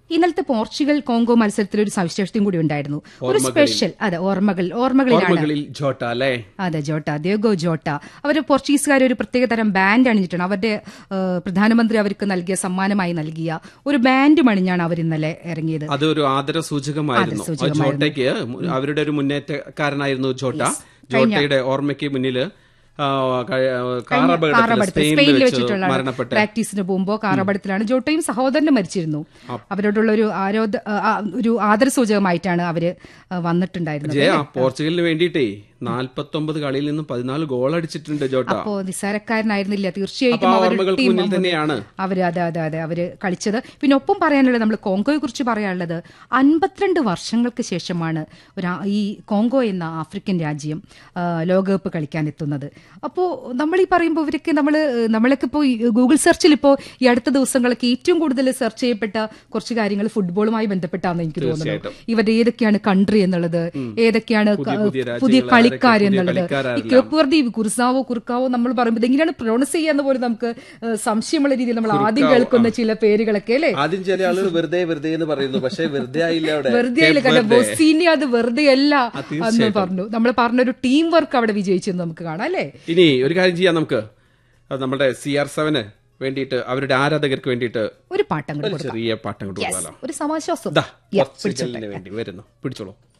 ഇന്നലത്തെ Portugal Congo മത്സരത്തിൽ ഒരു സവിശേഷതയും കൂടി ഉണ്ടായിരുന്നു ഒരു സ്പെഷ്യൽ അതെ ഓർമ്മകൾ ഓർമ്മകളിലാണ് ഓർമ്മകളിൽ ജോട്ട അല്ലേ അതെ ജോട്ട ദേഗോ ജോട്ട അവർ പോർച്ചുഗീസുകാർ ഒരു പ്രത്യേക തരം ബാൻഡ് അണിഞ്ഞിട്ടാണ് അവരുടെ ആ, പ്രധാനമന്ത്രി അവർക്ക് നൽകിയ സമ്മാനമായി നൽകിയ ഒരു ബാൻഡ് അണിഞ്ഞാണ് അവർ ഇന്നലെ ഇറങ്ങിയത് അതൊരു ആദര സൂചകമായിരുന്നു ആ ജോട്ടയ്ക്ക് അവരുടെ ഒരു മുന്നേറ്റക്കാരനായിരുന്നു ജോട്ട ജോട്ടയുടെ ഓർമ്മയ്ക്ക് മുന്നിൽ കാറപകടത്തിൽ കാറപടത്തിൽ സ്പെയിനിൽ സ്പെയിനിൽ വെച്ച് വെച്ചിട്ടുള്ള മരണപ്പെട്ട പ്രാക്ടീസിന് പോകുമ്പോൾ കാറപടത്തിലാണ് ജോട്ടയും സഹോദരനും മരിച്ചിരുന്നു അവരോടുള്ള ഒരു ആരോധ ആ, ആ, ഒരു ആദരസൂചകമായിട്ടാണ് അവര് ആ, വന്നിട്ടുണ്ടായിരുന്നത് ജയ പോർച്ചുഗലിന് വേണ്ടിയിട്ടേ നാൽപ്പത്തൊമ്പത് കളിയിൽ നിന്നും പതിനാല് ഗോൾ അടിച്ചിട്ടുണ്ട് ജോട്ട അപ്പോ നിസ്സാരക്കാരനായിരുന്നില്ല തീർച്ചയായിട്ടും അപ്പൊ ആ അവർ ഓർമ്മകൾക്ക് ടീം മുന്നിൽ തന്നെയാണ്. അവര് അതെ അതെ അതെ അവര് കളിച്ചത് പിന്നെ ഒപ്പം പറയാനുള്ളത് നമ്മൾ കോങ്കോയെ കുറിച്ച് പറയാനുള്ളത് അൻപത്തിരണ്ട് വർഷങ്ങൾക്ക് ശേഷമാണ് ഒരു ആ- ഈ കോങ്കോ എന്ന ആഫ്രിക്കൻ രാജ്യം ആ, ലോകകപ്പ് കളിക്കാൻ എത്തുന്നത് അപ്പോൾ നമ്മൾ ഈ പറയുമ്പോൾ ഇവരൊക്കെ നമ്മൾ നമ്മളൊക്കെ ഇപ്പോൾ ഗൂഗിൾ സെർച്ചിൽ ഇപ്പോൾ ഈ അടുത്ത ദിവസങ്ങളൊക്കെ ഏറ്റവും കൂടുതൽ സെർച്ച് ചെയ്യപ്പെട്ട കുറച്ച് കാര്യങ്ങൾ ഫുട്ബോളുമായി ബന്ധപ്പെട്ടാണെന്ന് എനിക്ക് തോന്നുന്നു ഇവരുടെ ഏതൊക്കെയാണ് കൺട്രി എന്നുള്ളത് ഏതൊക്കെയാണ് ക- പുതിയ രാജ്യങ്ങൾ, പുതിയ ആരൊക്കെ കളിക്കാർ പുതിയ എന്നുള്ളത് ഈ കളിക്കാരെല്ലാം. കേപ്പുവർദി കുർസാവോ കുർക്കാവോ നമ്മൾ പറയുമ്പോൾ ഇതെങ്ങനെയാണ് പ്രൊണൗൺസ് ചെയ്യാന്ന് പോലും നമുക്ക് ഏഹ്, സംശയമുള്ള രീതിയിൽ നമ്മൾ ആദ്യം കേൾക്കുന്ന ചില പേരുകളൊക്കെ അല്ലേ ആദ്യം ചില ആളുകൾ വെറുതെ വെറുതെ എന്ന് പറയുന്നു പക്ഷെ വെറുതെ ആയില്ല അവിടെ വെറുതെ ആയില്ല കാരണം ബൊസീനി അത് വെറുതെ അല്ല എന്ന് പറഞ്ഞു നമ്മൾ പറഞ്ഞൊരു ടീം വർക്ക് അവിടെ വിജയിച്ചെന്ന് നമുക്ക് കാണാം അല്ലേ ഇനി ഒരു കാര്യം ചെയ്യാം നമുക്ക് അത് നമ്മുടെ സി ആർ സെവന് വേണ്ടിയിട്ട് അവരുടെ ആരാധകർക്ക് വേണ്ടിയിട്ട് ഒരു പാട്ടം കൂടെ ഒരു ചെറിയ പാട്ടം കൊണ്ട് Yes, കൊടുക്കാലോ ഒരു സമാശ്വാസം ദാ Yeah, പോർച്ചുഗലിന് വേണ്ടി വരുന്നു പിടിച്ചോളൂ